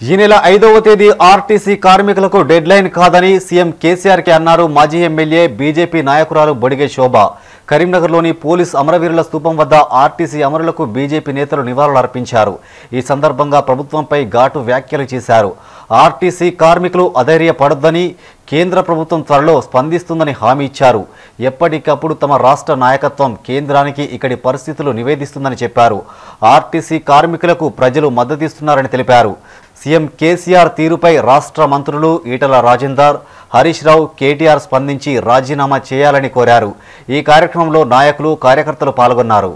ఈ నెల ఐదవ తేదీ ఆర్టీసీ కార్మికులకు డెడ్ లైన్ కాదని సీఎం కేసీఆర్ కి అన్నారు మాజీ ఎమ్మెల్యే బీజేపీ నాయకురాలు బొడిగే శోభ కరీంనగర్లోని పోలీస్ అమరవీరుల స్తూపం వద్ద ఆర్టీసీ అమరులకు బీజేపీ నేతలు నివాళులర్పించారు ఈ సందర్భంగా ప్రభుత్వంపై ఘాటు వ్యాఖ్యలు చేశారు ఆర్టీసీ కార్మికులు అధైర్యపడొద్దని కేంద్ర ప్రభుత్వం త్వరలో స్పందిస్తుందని హామీ ఇచ్చారు ఎప్పటికప్పుడు తమ రాష్ట్ర నాయకత్వం కేంద్రానికి ఇక్కడి పరిస్థితులు నివేదిస్తుందని చెప్పారు ఆర్టీసీ కార్మికులకు ప్రజలు మద్దతిస్తున్నారని తెలిపారు సీఎం కేసీఆర్ తీరుపై రాష్ట్ర మంత్రులు ఈటల రాజేందర్ హరీష్ రావు కేటీఆర్ స్పందించి రాజీనామా చేయాలని కోరారు ఈ కార్యక్రమంలో నాయకులు కార్యకర్తలు పాల్గొన్నారు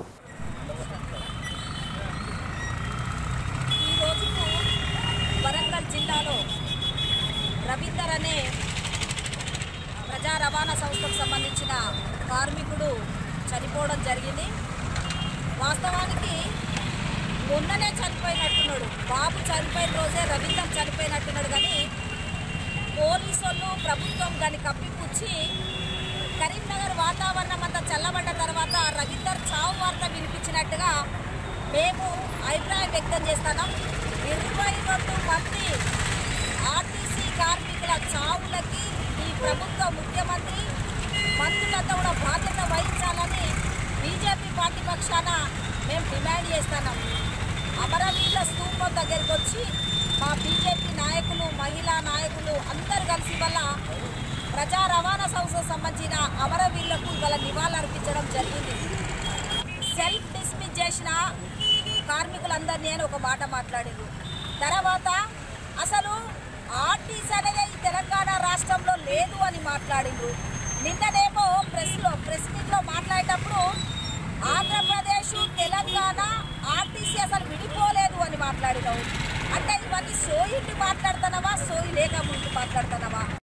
ఈ రోజుకు వరంగల్ జిల్లాలో రవీందర్ అనే ప్రజా రవాణా సంస్థకు సంబంధించిన కార్మికుడు చనిపోవడం జరిగింది వాస్తవానికి మొన్ననే చనిపోయినట్టున్నాడు బాబు చనిపోయిన రోజే రవీందర్ చనిపోయినట్టున్నాడు కానీ పోలీసు వాళ్ళు ప్రభుత్వం దాన్ని కప్పిపుచ్చి కరీంనగర్ వాతావరణం అంతా చల్లబడ్డ తర్వాత రవీందర్ చావు వార్త వినిపించినట్టుగా మేము అభిప్రాయం వ్యక్తం చేస్తున్నాం ఇరవై రెండు మంది ఆర్టీసీ కార్మికుల చావులకి ఈ ప్రభుత్వ ముఖ్యమంత్రి మంత్రులంతా కూడా బాధ్యత వహించాలని బీజేపీ పార్టీ పక్షాన మేము డిమాండ్ చేస్తున్నాం అమరవీరుల స్తూపం దగ్గరికి వచ్చి మా బీజేపీ నాయకులు మహిళా నాయకులు అందరు కలిసి వల్ల ప్రజా రవాణా సంస్థకు సంబంధించిన అమరవీరులకు ఇవాళ నివాళులర్పించడం జరిగింది సెల్ఫ్ డిస్మిస్ చేసిన కార్మికులందరినీ అని ఒక మాట మాట్లాడింది తర్వాత అసలు ఆర్టీసీ అనేది ఈ తెలంగాణ రాష్ట్రంలో లేదు అని మాట్లాడిండ్రు నిన్ననేమో ప్రెస్లో ప్రెస్ మీట్లో మాట్లాడేటప్పుడు ఆంధ్రప్రదేశ్ తెలంగాణ ఆర్టీసీ అసలు విడిపోలేదు అని మాట్లాడినావు అంటే ఇవన్నీ సోయిని మాట్లాడుతున్నావా సోయి లేక ముందు మాట్లాడుతున్నావా